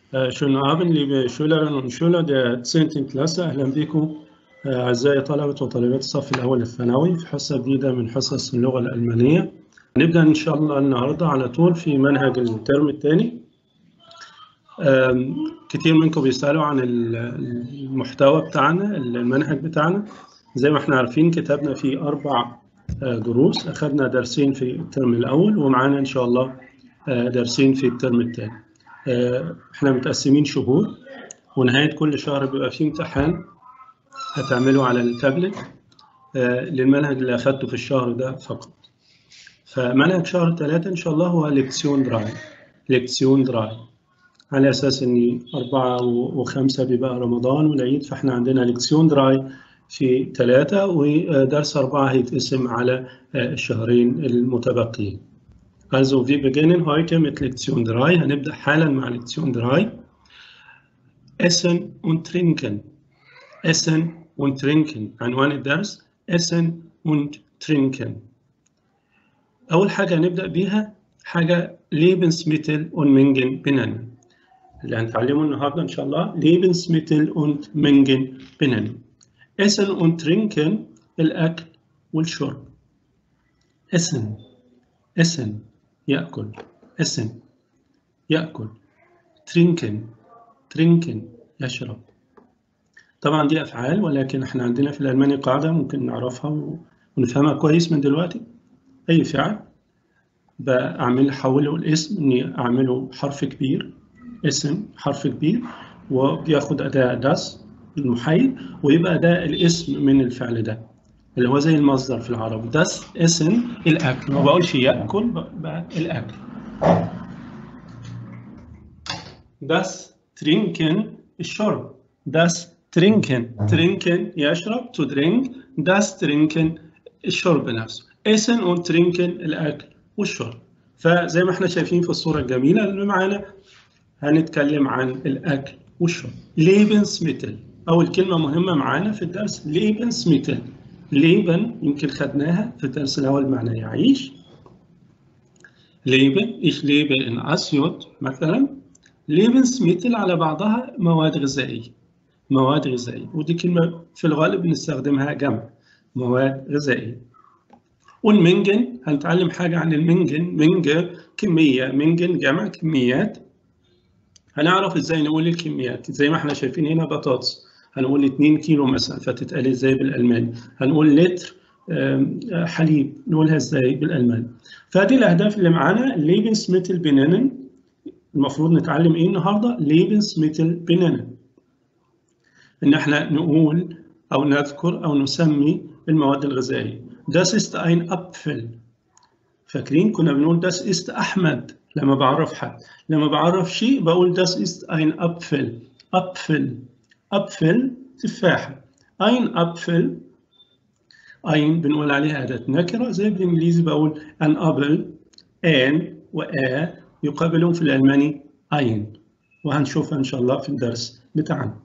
Äh, schönen Abend, liebe Schülerinnen und Schüler der 10. Klasse. أهلا بكم آه، أعزائي طلبة وطالبات الصف الأول الثانوي في حصة جديدة من حصص اللغة الألمانية. نبدأ إن شاء الله النهاردة على طول في منهج الترم الثاني. آم، كتير منكم بيسألوا عن ال- المحتوى بتاعنا المنهج بتاعنا زي ما احنا عارفين كتبنا فيه أربع آه، دروس أخذنا درسين في الترم الأول ومعانا إن شاء الله آه، درسين في الترم الثاني. آه، احنا متقسمين شهور ونهاية كل شهر بيبقى فيه امتحان هتعمله على التابلت آه، للمنهج اللي أخدته في الشهر ده فقط فمنهج شهر ثلاثة إن شاء الله هو ليكسيون دراي ليكسيون دراي على أساس إن أربعة و- وخمسة بيبقى رمضان والعيد فإحنا عندنا ليكسيون دراي في ثلاثة ودرس أربعة هيتقسم على آه، الشهرين المتبقيين Also wir beginnen heute mit Lektion 3. هنبدأ حالا مع Lektion 3. Essen und Trinken. Essen und Trinken. عنوان الدرس Essen und Trinken. أول حاجة هنبدأ بيها حاجة Lebensmittel und Mengen benennen. اللي هنتعلمه النهارده إن شاء الله Lebensmittel und Mengen benennen. Essen und Trinken الأكل والشرب. Essen Essen يأكل Essen يأكل Trinken Trinken يشرب طبعا دي أفعال ولكن احنا عندنا في الألماني قاعدة ممكن نعرفها و- ونفهمها كويس من دلوقتي أي فعل بعمل أحوله الاسم إني أعمله حرف كبير اسم حرف كبير وبياخد أداة das المحايد ويبقى ده الاسم من الفعل ده اللي هو زي المصدر في العربي das اسم الأكل ما بقولش يأكل ب- بقى الأكل das trinken الشرب das trinken trinken يشرب to drink das trinken الشرب نفسه essen und trinken الأكل والشرب فزي ما احنا شايفين في الصورة الجميلة اللي معانا هنتكلم عن الأكل والشرب Lebensmittel أول كلمة مهمة معانا في الدرس Lebensmittel Leben يمكن خدناها في الدرس الأول معناه يعيش Leben ich lebe in Asjod مثلا Lebensmittel على بعضها مواد غذائية مواد غذائية ودي كلمة في الغالب بنستخدمها جمع مواد غذائية والمنجن هنتعلم حاجة عن المنجن منجة كمية منجن جمع كميات هنعرف ازاي نقول الكميات زي ما احنا شايفين هنا بطاطس هنقول 2 كيلو مثلا فتتقال ازاي بالالماني هنقول لتر آم، حليب نقولها ازاي بالالماني فدي الاهداف اللي معانا Lebensmittel benennen المفروض نتعلم ايه النهارده Lebensmittel benennen ان احنا نقول او نذكر او نسمي المواد الغذائيه Das ist ein Apfel فاكرين كنا بنقول das ist أحمد لما بعرف حد لما بعرف شيء بقول das ist ein Apfel Apfel Apfel تفاحة ein Apfel ein بنقول عليها أداة نكرة زي بالإنجليزي بقول an apple an وآ يقابلون في الألماني ein وهنشوفها إن شاء الله في الدرس بتاعنا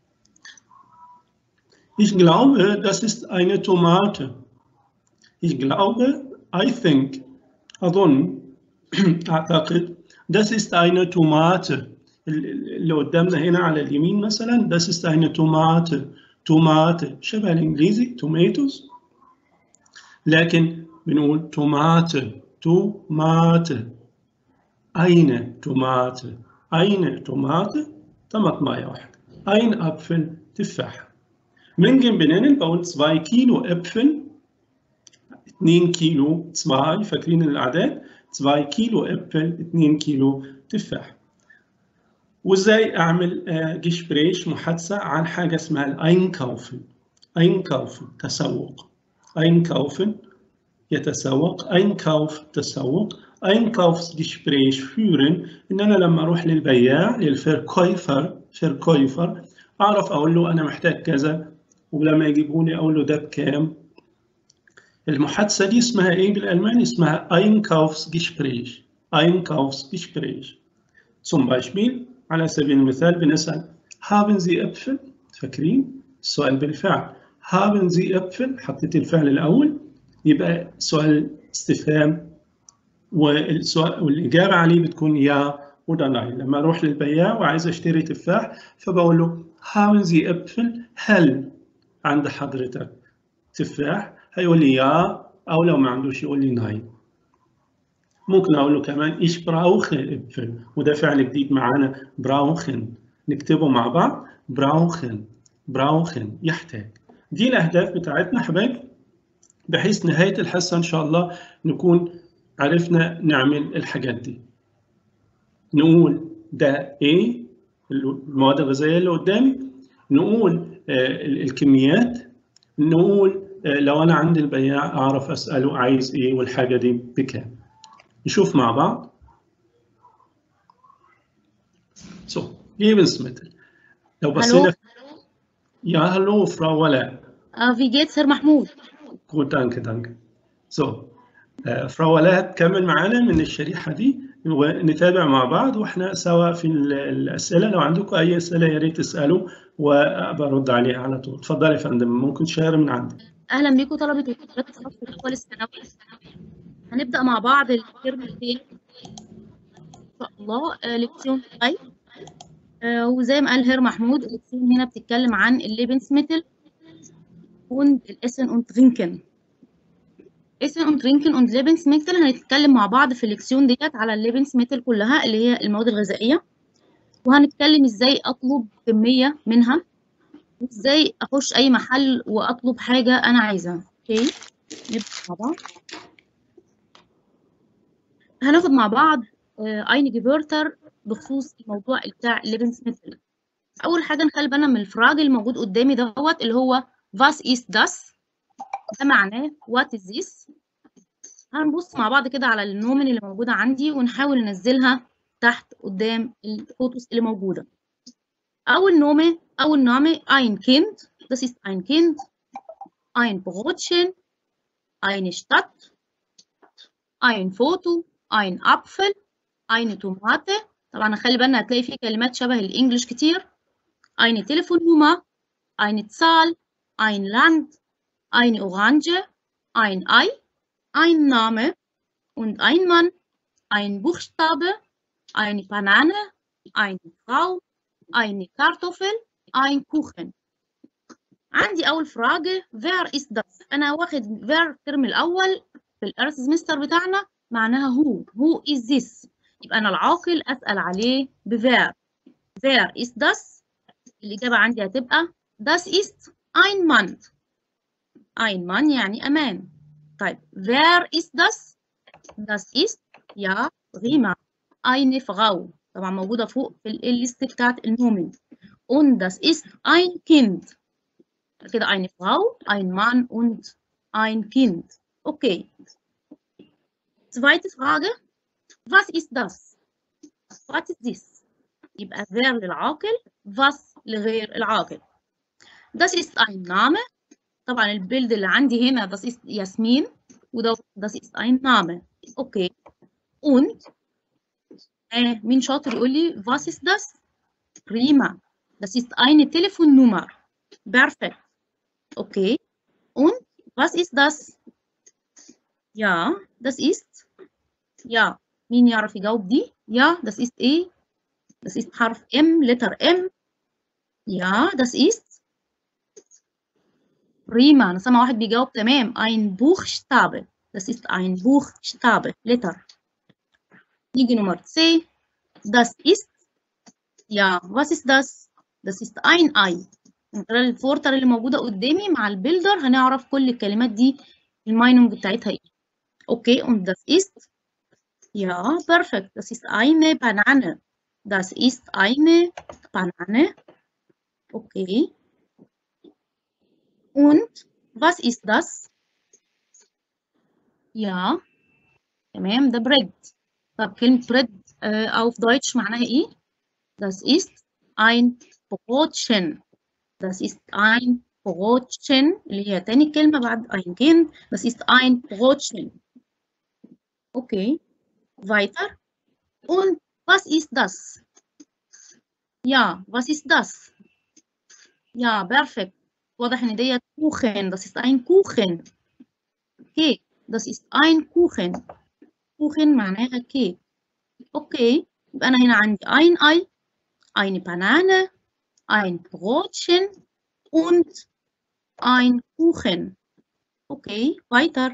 Ich glaube, das ist eine Tomate. Ich glaube, I think, أظن أعتقد das ist eine Tomate اللي قدامنا هنا على اليمين مثلا das ist eine Tomate Tomate شبه الإنجليزي tomatoes لكن بنقول Tomate Tomate eine Tomate eine Tomate طماطماية واحدة ein Apfel تفاحة Mengen benennen بقول 2 كيلو Äpfel 2 كيلو 2 فاكرين الأعداد 2 كيلو أبل 2 كيلو تفاح وازاي اعمل آه، Gespräch محادثه عن حاجه اسمها الاينكاوفن اينكاوفن تسوق اينكاوفن يتسوق اينكاوف تسوق Einkaufsgespräch führen ان انا لما اروح للبياع للفيركويفر فيركويفر اعرف اقول له انا محتاج كذا ولما يجيبوا لي اقول له ده بكام المحادثة دي اسمها إيه بالألماني؟ اسمها Einkaufsgespräch. Einkaufsgespräch. Zum Beispiel على سبيل المثال بنسأل Haben Sie Äpfel؟ فاكرين؟ السؤال بالفعل. Haben Sie Äpfel؟ حطيت الفعل الأول يبقى سؤال استفهام والسؤال والإجابة عليه بتكون يا oder nein لما اروح للبياع وعايز اشتري تفاح فبقول له haben Sie Äpfel هل عند حضرتك تفاح هيقول لي يا او لو ما عندوش يقول لي ناين ممكن اقول له كمان ich brauche Äpfel وده فعل جديد معانا brauchen نكتبه مع بعض brauchen brauchen يحتاج دي الاهداف بتاعتنا حبايبي بحيث نهايه الحصه ان شاء الله نكون عرفنا نعمل الحاجات دي نقول ده ايه المواد الغذائيه اللي قدامي نقول آه الكميات نقول آه لو انا عند البياع اعرف اساله عايز ايه والحاجه دي بكام نشوف مع بعض so Lebensmittel لو بصينا ja hallo Frau Waller Uh, wie geht's, Herr Mahmoud? Gut, danke, danke. So, äh, Frau ولاء تكمل معانا من الشريحة دي ونتابع مع بعض واحنا سوا في الأسئلة لو عندكم أي أسئلة يا ريت تسألوا وبرد عليها على طول. اتفضلي يا فندم ممكن تشير من عندك. أهلا بكم طلبة وطالبات الصف الأول الثانوي. هنبدأ مع بعض الترم الثاني إن شاء الله آه ليكسيون طيب آه وزي ما قال هير محمود الليكسيون هنا بتتكلم عن الليبنسميتل und Essen und Trinken. Essen und Trinken und Lebensmittel هنتكلم مع بعض في الليكسيون ديت على الليبنسميتل كلها اللي هي المواد الغذائية وهنتكلم ازاي اطلب كمية منها وازاي اخش اي محل واطلب حاجة انا عايزها اوكي نبدأ مع بعض هناخد مع بعض اين جيفرتر بخصوص الموضوع بتاع الليبنسميتل اول حاجة نخلي بالنا من الفراج الموجود قدامي دوت اللي هو Was ist das؟ ده معناه what is this؟ هنبص مع بعض كده على النومن اللي موجودة عندي ونحاول ننزلها تحت قدام الفوتوس اللي موجودة. أول نومه أول نومه ein Kind das ist ein Kind ein Brotchen eine Stadt ein Foto ein Apfel eine Tomate طبعا خلي بالنا هتلاقي فيه كلمات شبه الإنجليش كتير eine Telefonnummer eine Zahl ein Land, eine Orange, ein Ei, ein Name und ein Mann, ein Buchstabe, eine Banane, eine Frau, eine Kartoffel, ein Kuchen. عندي أول Frage wer ist das؟ أنا واخد wer الترم الأول في الأرث سمستر بتاعنا معناها هو who is this؟ يبقى أنا العاقل أسأل عليه بver wer ist das؟ الإجابة عندي هتبقى das ist ein Mann. Ein Mann يعني أمان. طيب, wer ist das? Das ist, ja, prima. Eine Frau. طبعا موجودة فوق في الليست بتاعت النومن. Und das ist ein Kind. كده eine Frau, ein Mann und ein Kind. Okay. Zweite Frage. Was ist das? What is this? يبقى wer للعاقل, was لغير العاقل. Das ist ein Name. طبعا البيلد اللي عندي هنا das ist ياسمين وده das ist ein Name. Okay. Und äh, مين شاطر يقول لي was ist das? Prima. Das ist eine Telefonnummer. Perfekt. Okay. Und was ist das? Ja, das ist ja. مين يعرف يجاوب دي؟ Ja, das ist ايه؟ Das ist حرف M, Letter M. Ja, das ist Prima. أنا سامع واحد بيجاوب تمام. Ein Buchstabe. Das ist ein Buchstabe. Letter. نيجي نمر C. Das ist. Ja, was ist das? Das ist ein Ei. من خلال الفورتر اللي موجودة قدامي مع البيلدر هنعرف كل الكلمات دي المايننج بتاعتها ايه. Okay, und das ist. Ja, perfekt. Das ist eine Banane. Das ist eine Banane. Okay. Und was ist das? Ja, تمام ده بريد طب كلمة بريد äh, auf Deutsch معناها ايه؟ Das ist ein Brotchen. Das ist ein Brotchen اللي هي تاني كلمة بعد ein Kind. Das ist ein Brotchen. Okay, weiter. Und was ist das? Ja, was ist das? Ja, perfekt. واضح ان ديت كوخن das ist ein Kuchen كيك das ist ein Kuchen Kuchen معناها كيك اوكي يبقى أنا هنا عندي ein Ei, eine Banane, ein Brotchen und ein Kuchen. Okay, weiter.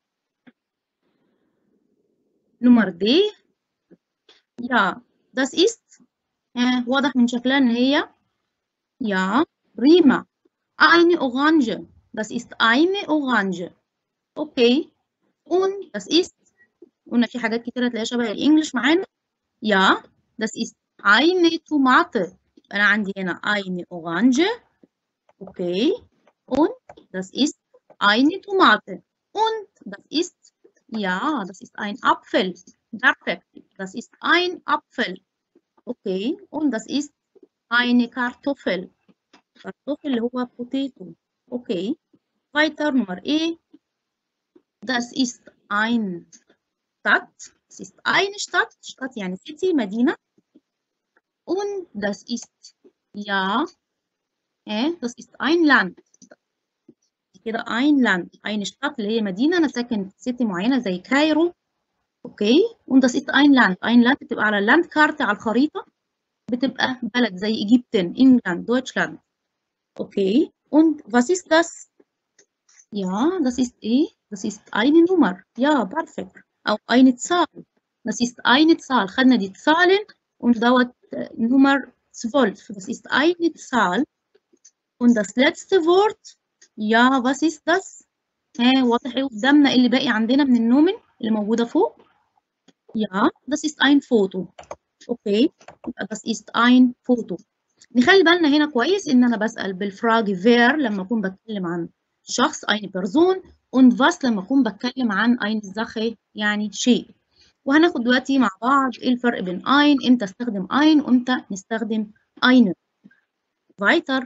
Nummer D. Ja, das ist äh, واضح من شكلها إن هي ja, prima. Eine Orange. Das ist eine Orange. Okay. Und das ist قلنا في حاجات كتيرة هتلاقيها شبه الإنجليش معانا. Ja, das ist eine Tomate. أنا عندي هنا eine Orange. Okay. Und das ist eine Tomate. Und das ist, ja, das ist ein Apfel. Perfekt. Das ist ein Apfel. Okay. Und das ist eine Kartoffel. Kartoffel اللي هو potato. Okay. Weiter Nummer E. Das ist ein Stadt. Das ist eine Stadt. Stadt يعني city, مدينة. Und das ist, ja, äh, das ist ein Land. كده ein Land. Eine Stadt اللي هي مدينة أنا ساكن في city معينة زي كايرو. اوكي und das ist ein Land. ein Land بتبقى على اللاند كارت على الخريطة بتبقى بلد زي إيجيبتن، إنجلاند، دويتشلاند. Okay. Und was ist das? Ja, das ist eh, das ist eine Nummer. Ja, perfekt. Auch eine Zahl. Das ist eine Zahl. خدنا دي Zahlen und دوت Nummer 12. Das ist eine Zahl. Und das letzte Wort, ja, was ist das? ها واضح ايه قدامنا اللي باقي عندنا من النومن اللي موجودة فوق؟ Ja, das ist ein Foto. Okay, das ist ein Foto. نخلي بالنا هنا كويس ان انا بسأل بالفراج فير لما اكون بتكلم عن شخص eine Person und was لما اكون بتكلم عن eine Sache يعني شيء وهناخد دلوقتي مع بعض ايه الفرق بين ein امتى استخدم ein وامتى نستخدم eine weiter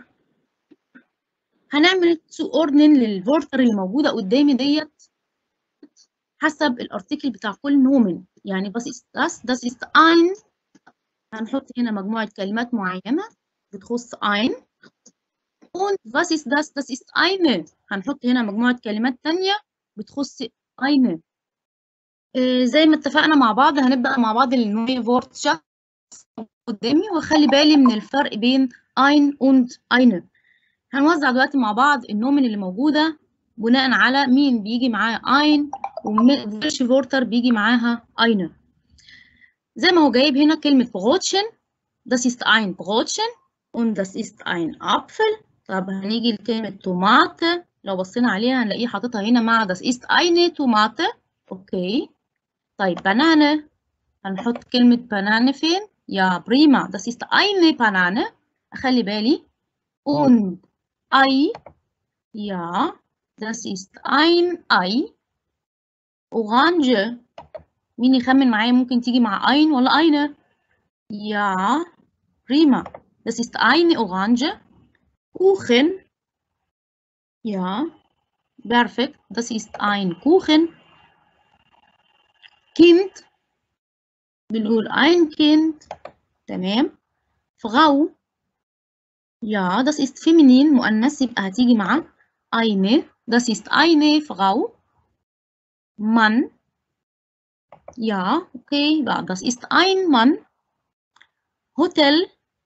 هنعمل zuordnen للفورتر اللي موجودة قدامي ديت حسب الارتكل بتاع كل نومن يعني بس ist das das ist ein هنحط هنا مجموعة كلمات معينة بتخص ein und was ist das das ist eine هنحط هنا مجموعة كلمات تانية بتخص eine آه زي ما اتفقنا مع بعض هنبدأ مع بعض النوي فورت شخص قدامي واخلي بالي من الفرق بين ein und eine هنوزع دلوقتي مع بعض النومن اللي موجودة بناء على مين بيجي معاه ein وفيرش فورتر بيجي معاها eine زي ما هو جايب هنا كلمة Brotchen das ist ein Brotchen und das ist ein Apfel طب هنيجي لكلمة توماتة لو بصينا عليها هنلاقيه حاططها هنا مع das ist eine Tomate اوكي طيب بنانة هنحط كلمة بنانة فين؟ يا بريما das ist eine Banane أخلي بالي und Ei ja das ist ein Ei Orange مين يخمن معايا ممكن تيجي مع ein ولا eine ja prima das ist eine Orange Kuchen ja perfekt das ist ein Kuchen Kind بنقول ein Kind تمام Frau ja das ist feminin مؤنث يبقى هتيجي مع eine das ist eine Frau Mann ja okay ja, das ist ein Mann Hotel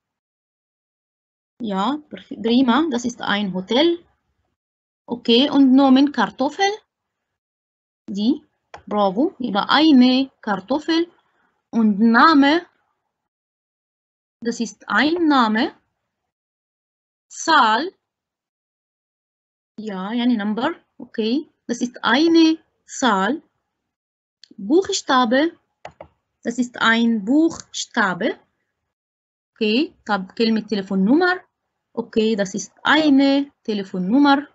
ja prima das ist ein Hotel okay und Nomen Kartoffel die bravo يبقى eine Kartoffel und Name das ist ein Name Zahl ja يعني Number okay das ist eine Zahl Buchstabe das ist ein Buchstabe okay طب كلمة Telefonnummer okay das ist eine Telefonnummer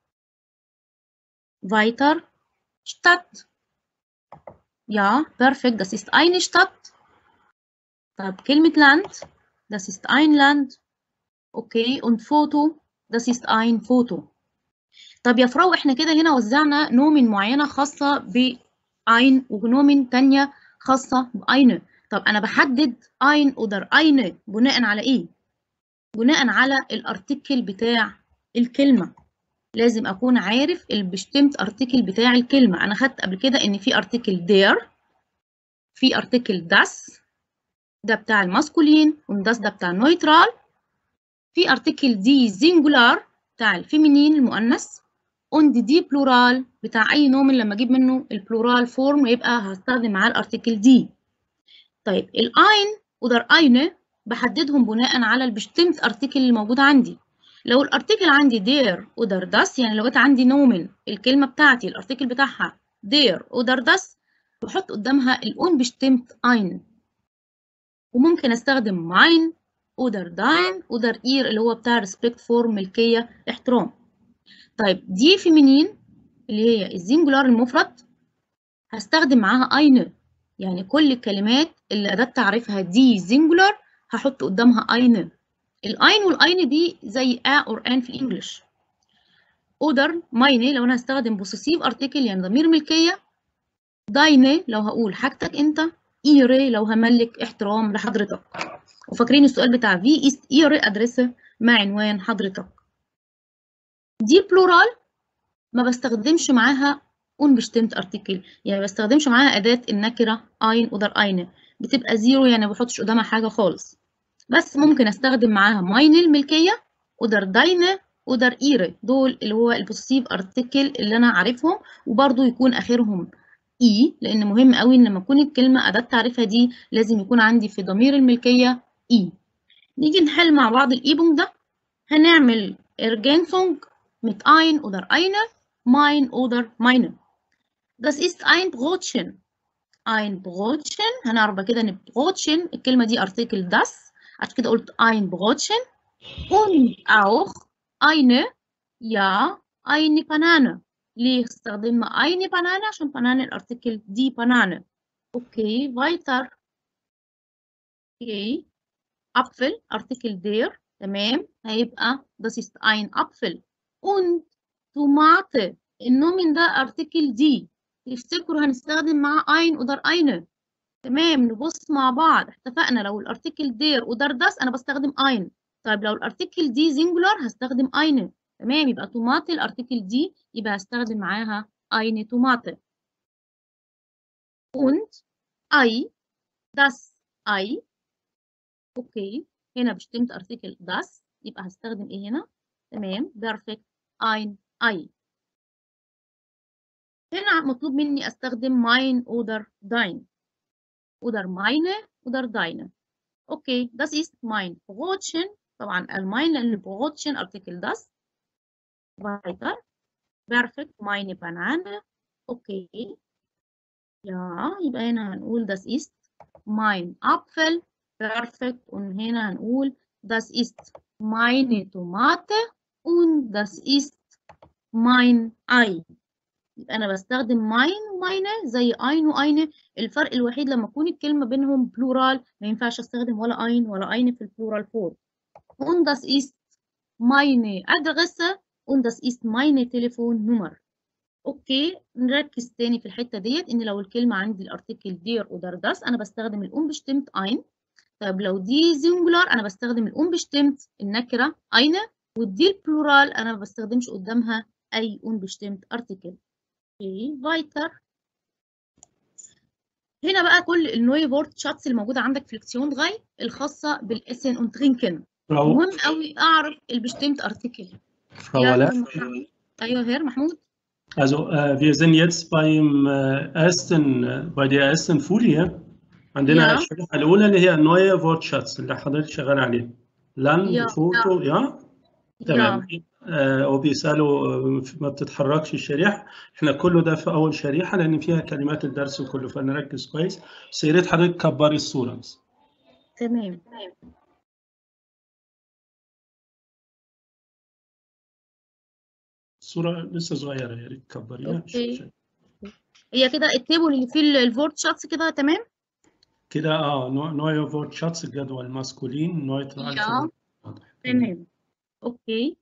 weiter Stadt ja perfekt das ist eine Stadt طب كلمة Land das ist ein Land okay und Foto das ist ein Foto طب يا فراو احنا كده هنا وزعنا نومن معينة خاصة بأين ونومن تانية خاصة بأين طب أنا بحدد أين oder eine بناء على إيه؟ بناء على الارتكل بتاع الكلمة لازم أكون عارف البشتمت ارتكل بتاع الكلمة أنا خدت قبل كده إن في ارتكل der في ارتكل das ده بتاع الماسكولين ونداس ده بتاع النويترال في ارتكل دي زينجولار بتاع الفيمينين المؤنث und دي بلورال بتاع اي نومن لما اجيب منه البلورال فورم يبقى هستخدم معاه الارتكل دي طيب الاين ودر اينه بحددهم بناء على البشتمت ارتكل اللي موجود عندي لو الارتكل عندي دير ودر داس يعني لو جت عندي نومن الكلمه بتاعتي الارتكل بتاعها دير ودر داس بحط قدامها الاون بشتمت اين وممكن استخدم ماين اودر داين اودر اير اللي هو بتاع ريسبكت فور ملكيه احترام طيب دي فيمينين اللي هي الزنجولار المفرد هستخدم معاها اين يعني كل الكلمات اللي اداه تعريفها دي زنجولار هحط قدامها اين الاين والاين دي زي ا اور ان في الانجليش اودر ماينه لو انا هستخدم بوسيسيف ارتكل يعني ضمير ملكيه داينه لو هقول حاجتك انت ايري لو هملك احترام لحضرتك وفاكرين السؤال بتاع في است ايري ادرسه مع عنوان حضرتك دي بلورال ما بستخدمش معاها اون بشتمت ارتكل يعني ما بستخدمش معاها اداه النكره اين ودر اين بتبقى زيرو يعني ما بحطش قدامها حاجه خالص بس ممكن استخدم معاها ماين الملكيه ودر داينه ودر ايري دول اللي هو البوسيسيف ارتكل اللي انا عارفهم وبرده يكون اخرهم اي لان مهم قوي ان لما تكون الكلمه اداه تعريفها دي لازم يكون عندي في ضمير الملكيه اي نيجي نحل مع بعض الايبونج ده هنعمل ergänzung mit ein oder eine mein oder meine das ist ein Brotchen ein Brotchen هنعرف كده ان Brotchen الكلمه دي ارتكل das عشان كده قلت ein Brotchen und auch eine ja eine Banane ليه استخدمنا eine Banane عشان Banane الارتكل دي Banane اوكي weiter اوكي Apfel Artikel der تمام هيبقى das ist ein Apfel und Tomate النومن ده ارتكل دي تفتكروا هنستخدم معاه ein oder eine تمام نبص مع بعض اتفقنا لو الارتكل دير ودر داس انا بستخدم ein طيب لو الارتكل دي زنجولار هستخدم eine تمام يبقى توماتي الارتكل دي يبقى هستخدم معاها eine توماتي und ei das ei اوكي هنا بشتمت ارتكل das يبقى هستخدم ايه هنا تمام perfect ein ei هنا مطلوب مني استخدم mein oder dein oder meine oder deine اوكي das ist mein Brotchen طبعا الماين لان Brotchen ارتكل das weiter perfect meine Banane اوكي ja يبقى هنا هنقول das ist mein Apfel perfect und هنا هنقول das ist meine Tomate und das ist mein Ei يبقى أنا بستخدم mein وماينه زي ein وأينه الفرق الوحيد لما تكون الكلمة بينهم بلورال ما ينفعش أستخدم ولا ein ولا eine في البلورال فورم und das ist meine Adresse und das ist meine Telefonnummer اوكي نركز تاني في الحته ديت ان لو الكلمه عندي الارتكل دير ودر داس انا بستخدم الام بشتمت ein طيب لو دي زنجولار انا بستخدم الام بشتمت النكره eine ودي البلورال انا ما بستخدمش قدامها اي ام بشتمت ارتكل اوكي weiter هنا بقى كل النوي وورد شاتس اللي موجوده عندك في لكسيون غاي الخاصه بالاسن und trinken Frau, مهم قوي اعرف البشتمت ارتكل Frau يا Waller, محمد. ايوه هير محمود also äh, wir sind jetzt beim äh, ersten, äh, bei der ersten Folie. عندنا Ja. الشريحة الأولى اللي هي النوية وورتشاتس اللي حضرتك شغال عليه. لان Ja. فوتو يا تمام يا آه وبيسألوا آه، ما بتتحركش الشريحة احنا كله ده في أول شريحة لأن فيها كلمات الدرس كله فنركز كويس بس يا ريت حضرتك كبري الصورة بس. تمام الصورة لسه صغيرة يا ريت تكبريها أوكي. هي كده التيبل اللي فيه الفورت شاتس كده تمام كده اه نوع نوع وورتشاتس الجدول ماسكولين نويترال Ja. واضح تمام اوكي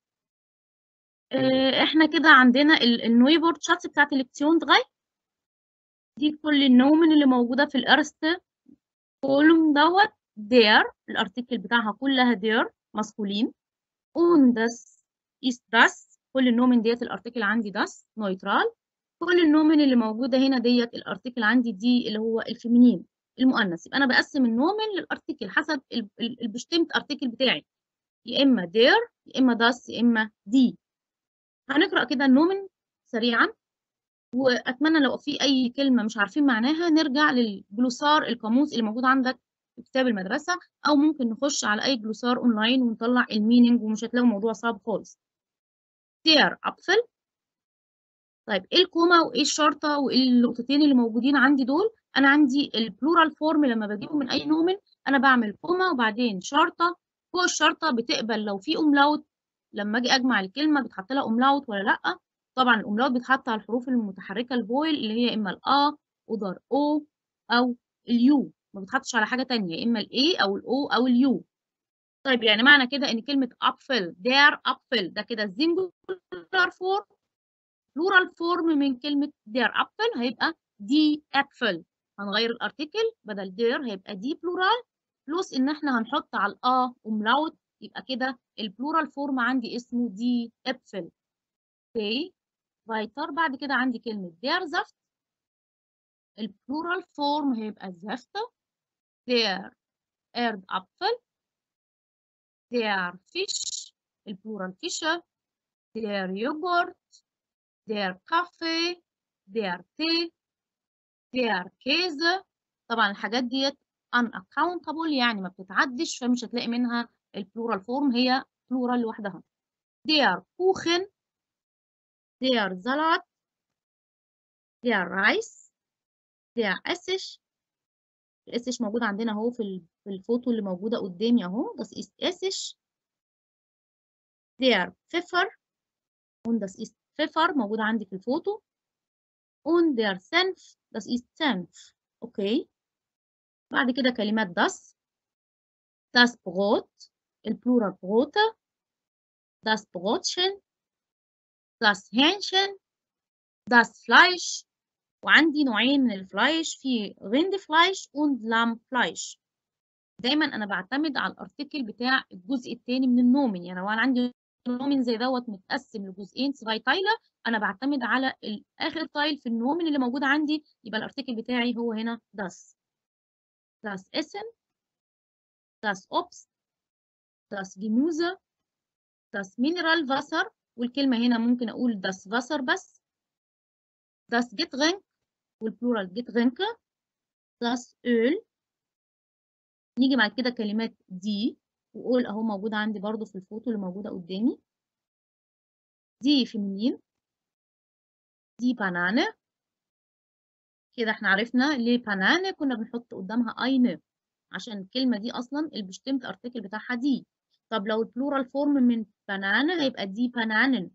آه، احنا كده عندنا ال- النوي بورد شاتس بتاعت الكتيون دغاي دي كل النومن اللي موجوده في الارست كولوم دوت دير الارتيكل بتاعها كلها دير ماسكولين und das ist das كل النومن ديت الارتيكل عندي das نويترال كل النومن اللي موجوده هنا ديت الارتيكل عندي دي اللي هو الفيمينين المؤنث يبقى انا بقسم النومن للارتكل حسب البشتمت ارتكل بتاعي يا اما دير يا اما داس يا اما دي هنقرا كده النومن سريعا واتمنى لو في اي كلمه مش عارفين معناها نرجع للجلوسار القاموس اللي موجود عندك في كتاب المدرسه او ممكن نخش على اي جلوسار اونلاين ونطلع الميننج ومش هتلاقوا موضوع صعب خالص دير ابفل طيب ايه الكوما وايه الشرطه وايه النقطتين اللي موجودين عندي دول انا عندي البلورال فورم لما بجيبه من اي نومن انا بعمل كوما وبعدين شرطه فوق الشرطه بتقبل لو في املاوت لما اجي اجمع الكلمه بتحط لها املاوت ولا لا طبعا الاملاوت بتحط على الحروف المتحركه الفويل اللي هي اما الا ودار او او اليو ما بتحطش على حاجه تانية اما الاي او الاو او اليو طيب يعني معنى كده ان كلمه ابفل دير ابفل ده كده الزنجولار فورم بلورال فورم من كلمه دير ابفل هيبقى دي ابفل هنغير الارتكل بدل دير هيبقى دي بلورال بلس ان احنا هنحط على الاه املاوت يبقى كده البلورال فورم عندي اسمه دي ابفل اوكي فايتر بعد كده عندي كلمة دير زفت البلورال فورم هيبقى زفت دير ارد أبفل دير فيش البلورال فيشة دير يوجورت دير كافي دير تي دير كيزة طبعا الحاجات ديت unaccountable يعني ما بتتعدش فمش هتلاقي منها البلورال فورم هي بلورال لوحدها دير كوخن دير زلط دير رايس دير اسش الاسش موجود عندنا اهو في في الفوتو اللي موجوده قدامي اهو das ist اسش دير pfeffer und das ist pfeffer موجود عندي في الفوتو und der Senf das ist Senf اوكي بعد كده كلمات das das Brot البلورال Brote das Brotchen das Hähnchen das Fleisch وعندي نوعين من الفلايش في Rindfleisch und Lammfleisch دايما انا بعتمد على الارتكل بتاع الجزء الثاني من النومن يعني لو انا عندي نومن زي دوت متقسم لجزئين سواي تايله انا بعتمد على اخر تايل في النومن اللي موجود عندي يبقى الارتكل بتاعي هو هنا das das Essen das Obst das Gemüse das Mineralwasser والكلمة هنا ممكن أقول das Wasser بس das Getränk والبلورال Getränke das Öl نيجي بعد كده كلمات دي وقول أهو موجودة عندي برضو في الفوتو اللي موجودة قدامي دي فيمينين دي بانانة كده احنا عرفنا ليه بانانة كنا بنحط قدامها اين عشان الكلمة دي أصلا البشتمت ارتكل بتاعها دي طب لو البلورال فورم من بانانا هيبقى دي بانانن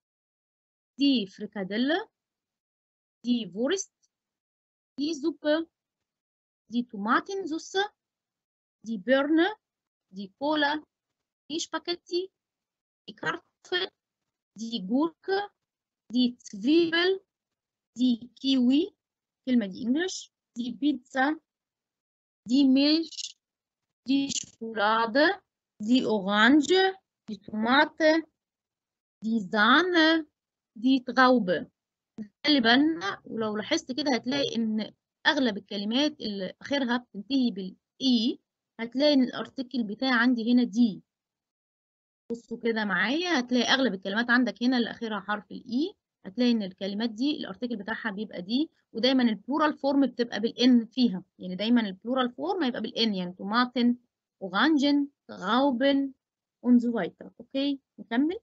دي فريكاديلا دي فورست دي زوبة دي توماتن زوسة دي بيرنة دي كولا دي سباكيتي دي كارتوفل دي جوركة دي زويبل دي كيوي كلمة دي انجلش دي بيتزا دي ميلش دي شوكولادة دي أورانج دي طماطة دي زانة دي تغوبة خلي بالنا ولو لاحظت كده هتلاقي إن أغلب الكلمات اللي آخرها بتنتهي بالإي هتلاقي إن الأرتكل بتاعي عندي هنا دي بصوا كده معايا هتلاقي أغلب الكلمات عندك هنا اللي آخرها حرف الإي هتلاقي إن الكلمات دي الأرتكل بتاعها بيبقى دي ودايما البلورال فورم بتبقى بالإن فيها يعني دايما البلورال فورم هيبقى بالإن يعني طماطن Orangen, Trauben und so weiter. اوكي نكمل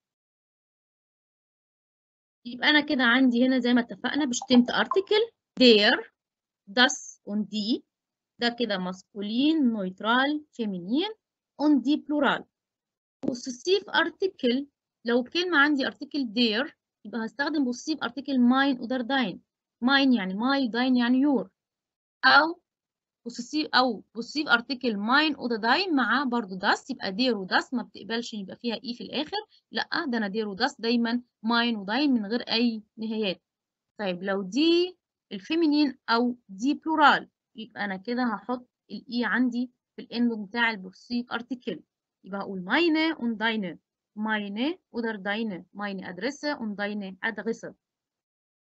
يبقى انا كده عندي هنا زي ما اتفقنا بشتمت ارتكل der das und die ده كده maskulin neutral feminin und die plural possessive article لو كلمة عندي article der يبقى هستخدم possessive article mine oder dein mine يعني my dein يعني your أو possessive او possessive article mine او داين مع برضو das يبقى دير وداس ما بتقبلش يبقى فيها اي في الاخر لا ده انا دير وداس دايما mine وداين من غير اي نهايات طيب لو دي الفيمينين او دي بلورال يبقى انا كده هحط الاي عندي في الاند بتاع البوسيف ارتكل يبقى هقول meine und deine meine oder deine meine Adresse und deine Adresse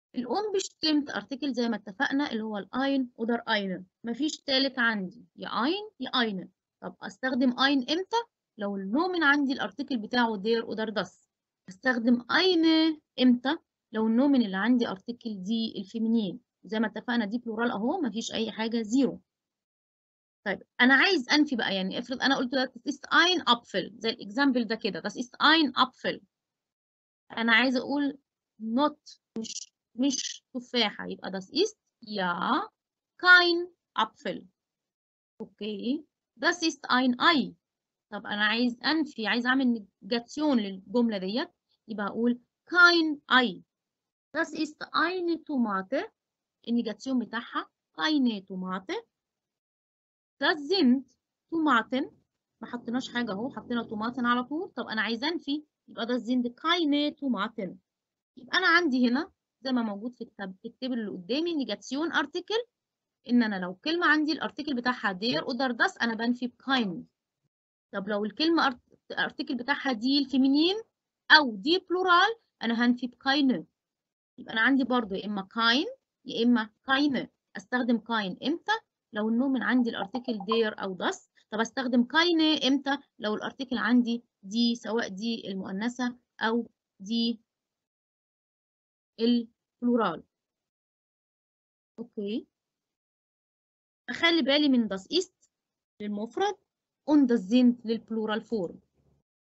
الأم بشتمت ارتكل زي ما اتفقنا اللي هو الأين oder eine مفيش تالت عندي يا أين يا eine طب أستخدم ein إمتى؟ لو النومن عندي الارتكل بتاعه der oder das أستخدم eine إمتى؟ لو النومن اللي عندي ارتكل دي الفيمينين زي ما اتفقنا دي بلورال أهو مفيش أي حاجة زيرو طيب أنا عايز أنفي بقى يعني افرض أنا قلت ده ist ein Apfel زي الإكزامبل ده كده das ist ein Apfel أنا عايزة أقول not مش مش تفاحة يبقى das ist ja kein Apfel اوكي das ist ein Ei طب انا عايز انفي عايز اعمل نيجاتيون للجملة ديت يبقى اقول kein Ei das ist eine Tomate النيجاتيون بتاعها keine Tomate das sind Tomaten ما حطيناش حاجة اهو حطينا طماطم على طول طب انا عايز انفي يبقى das sind keine Tomaten يبقى انا عندي هنا زي ما موجود في الكتاب الكتاب اللي قدامي نيجاتيون ارتكل ان انا لو كلمه عندي الارتكل بتاعها دير oder das انا بنفي بكاين طب لو الكلمه الارتكل بتاعها دي الفيمينين او دي بلورال انا هنفي بكاينه يبقى انا عندي برضو يا اما كاين يا اما كاينه استخدم كاين امتى لو النومن عندي الارتكل دير او das طب استخدم كاينه امتى لو الارتكل عندي دي سواء دي المؤنثه او دي البلورال اوكي اخلي بالي من das ist للمفرد und das sind للبلورال فورم